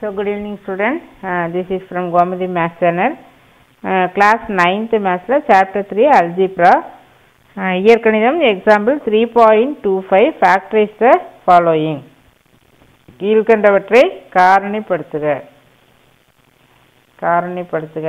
So, good evening students. Uh, this is from Gomadi Math Channel. Uh, class 9th Maths chapter 3 Algebra. Uh, இயற்கணிதம் example 3.25 factorize the following. கீழ்கண்டவற்றை காரணிப்படுத்துக காரணிப்படுத்துக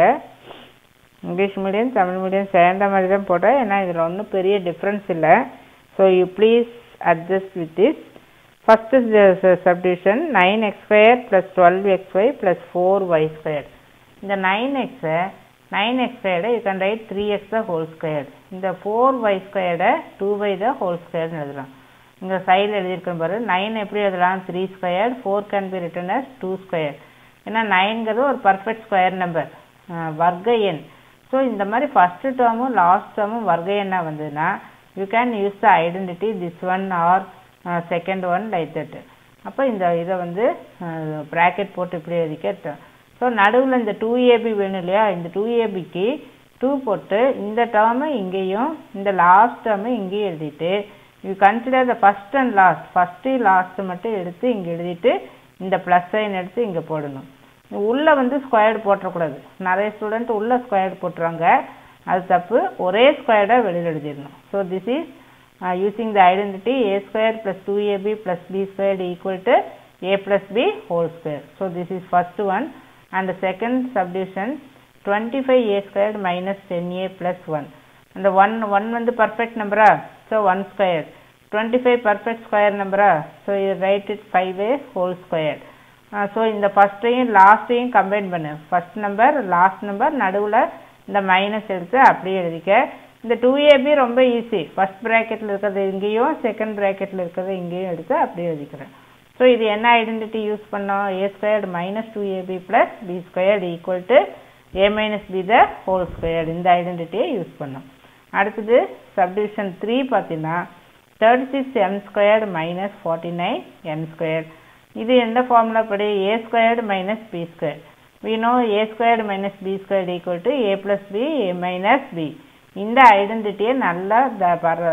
English medium Tamil medium சேர்ந்த மாதிரி தான் போட்டேன் ஏன்னா இதில் ஒன்றும் பெரிய டிஃப்ரென்ஸ் இல்லை so you please adjust with this first subdivision nine x square plus twelve x y plus four y square இந்த நைன் எக்ஸை நைன் எக்ஸ் ஸ்கொயர்டை you can write three x the whole square இந்த four y ஸ்கொயர்டை two y the whole ஸ்கொயர்னு எழுதலாம் இங்கே சைடில் எழுதியிருக்கேன் பாரு நைன் எப்படி எழுதலாம் three square four can be written as two square ஏன்னா நைன்கிறது ஒரு பர்ஃபெக்ட் ஸ்கொயர் நம்பர் வர்க்க எண் ஸோ இந்த மாதிரி ஃபஸ்ட்டு டேர்மும் லாஸ்ட் டேர்மும் வர்க்க எண்ணாக வந்ததுன்னா you can use the identity this one or second one like that அப்போ இந்த இதை வந்து ப்ராக்கெட் போட்டு இப்படி எழுதிக்க ஸோ நடுவில் இந்த டூ ஏபி வேணும் இல்லையா இந்த டூ ஏபிக்கு டூ போட்டு இந்த டேர்மு இங்கேயும் இந்த லாஸ்ட் டேர்மு இங்கேயும் எழுதிட்டு you consider the first and last first last மட்டும் எடுத்து இங்கே எழுதிட்டு இந்த ப்ளஸ் சைன் எடுத்து இங்கே போடணும் உள்ளே வந்து ஸ்கொயர்டு போட்டக்கூடாது நிறைய ஸ்டூடெண்ட் உள்ளே ஸ்கொயர்டு போட்டுறாங்க அது தப்பு ஒரே ஸ்கொயர்டாக வெளியில் எழுதிடணும் so this is using the identity a square plus two ab plus b squared equal to a plus b whole square so this is first one and second subdivision twenty five a squared minus ten a plus one அந்த one one வந்து perfect நம்பரா so one square twenty five perfect square நம்பரா so இது write it five a whole square so இந்த ஃபஸ்ட்டையும் லாஸ்ட்டையும் combine பண்ணு first number last number நடுவில் இந்த மைனஸ் எடுத்து அப்படியே எழுதிக்க இந்த டூ ஏபி ரொம்ப ஈஸி ஃபஸ்ட் ப்ராக்கெட்டில் இருக்கிறது இங்கேயும் செகண்ட் ப்ராக்கெட்டில் இருக்கிறது இங்கேயும் எடுத்து அப்படியே எழுதிக்கிறேன் ஸோ இது என்ன ஐடென்டிட்டி யூஸ் பண்ணோம் a squared minus two ab plus b squared equal to a minus b the whole squared இந்த ஐடென்டிட்டியை யூஸ் பண்ணோம் அடுத்தது சப்டிவிஷன் த்ரீ பார்த்தீங்கன்னா thirty six m squared minus forty nine m square இது எந்த ஃபார்முலா படி a squared minus b square we know a squared minus b squared equal to a plus b a minus b இந்த ஐடென்டிட்டியை நல்லா த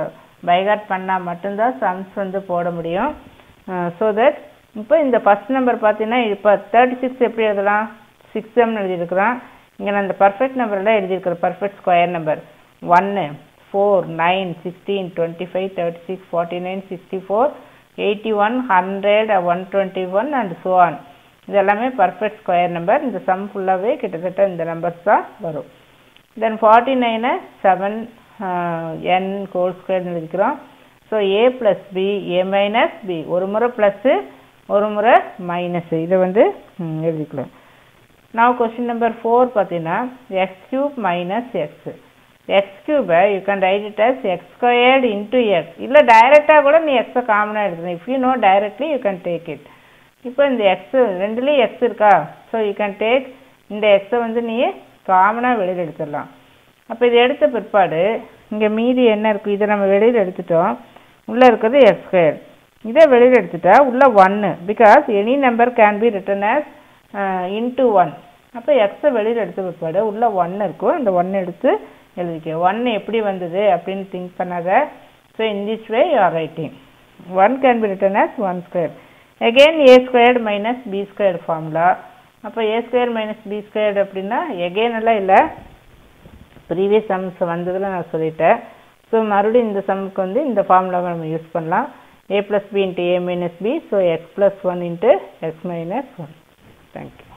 boycott பண்ணால் மட்டும்தான் sums வந்து போட முடியும் ஸோ தட் இப்போ இந்த ஃபஸ்ட் நம்பர் பார்த்தீங்கன்னா இப்போ தேர்ட்டி சிக்ஸ் எப்படி எழுதலாம் சிக்ஸ் எம்னு எழுதியிருக்கிறான் இங்கே நான் இந்த பர்ஃபெக்ட் நம்பரில் எழுதியிருக்கிறேன் பர்ஃபெக்ட் ஸ்கொயர் நம்பர் ஒன்று four nine sixteen twenty five thirty six forty nine sixty four eighty one hundred one twenty one and so on இது எல்லாமே பர்ஃபெக்ட் ஸ்கொயர் நம்பர் இந்த சம் ஃபுல்லாகவே கிட்டத்தட்ட இந்த நம்பர்ஸ் தான் வரும் தென் ஃபார்ட்டி நைனை செவன் என் ஹோல் ஸ்கொயர்னு எழுதிக்கிறோம் so a plus b a minus b ஒரு முறை ப்ளஸ்ஸு ஒரு முறை மைனஸு இதை வந்து எழுதிக்கலாம் நான் கொஸ்டின் நம்பர் ஃபோர் பார்த்தீங்கன்னா x cube minus x x கியூபை you can write it as x squared into x இல்லை டைரெக்டாக கூட நீ எக்ஸை காமனாக எடுத்துக்கணும் if you know directly you can take it இப்போ இந்த எக்ஸு ரெண்டுலேயும் எக்ஸ் இருக்கா ஸோ யூ கேன் டேக் இந்த எக்ஸை வந்து நீ காமனாக வெளியில் எடுத்துடலாம் அப்போ இது எடுத்த பிற்பாடு இங்கே மீதி என்ன இருக்குது இதை நம்ம வெளியில் எடுத்துட்டோம் உள்ளே இருக்கிறது எக்ஸ் ஸ்கொயர் இதை வெளியில் எடுத்துட்டா உள்ள ஒன்று because any number can be written as into one அப்போ எக்ஸை வெளியில் எடுத்த பிற்பாடு உள்ள ஒன்று இருக்கும் அந்த ஒன்று எடுத்து எழுதிக்க ஒன் எப்படி வந்தது அப்படின்னு திங்க் பண்ணாத so in this way you are writing one can be written as one square again a squared minus b square formula அப்போ a square minus b squared அப்படின்னா எகெயின் எல்லாம் இல்லை ப்ரீவியஸ் சம்ஸ் வந்ததில் நான் சொல்லிட்டேன் ஸோ மறுபடியும் இந்த சம்முக்கு வந்து இந்த ஃபார்முலாவை நம்ம யூஸ் பண்ணலாம் a plus b into a minus b so x plus one into x minus one thank you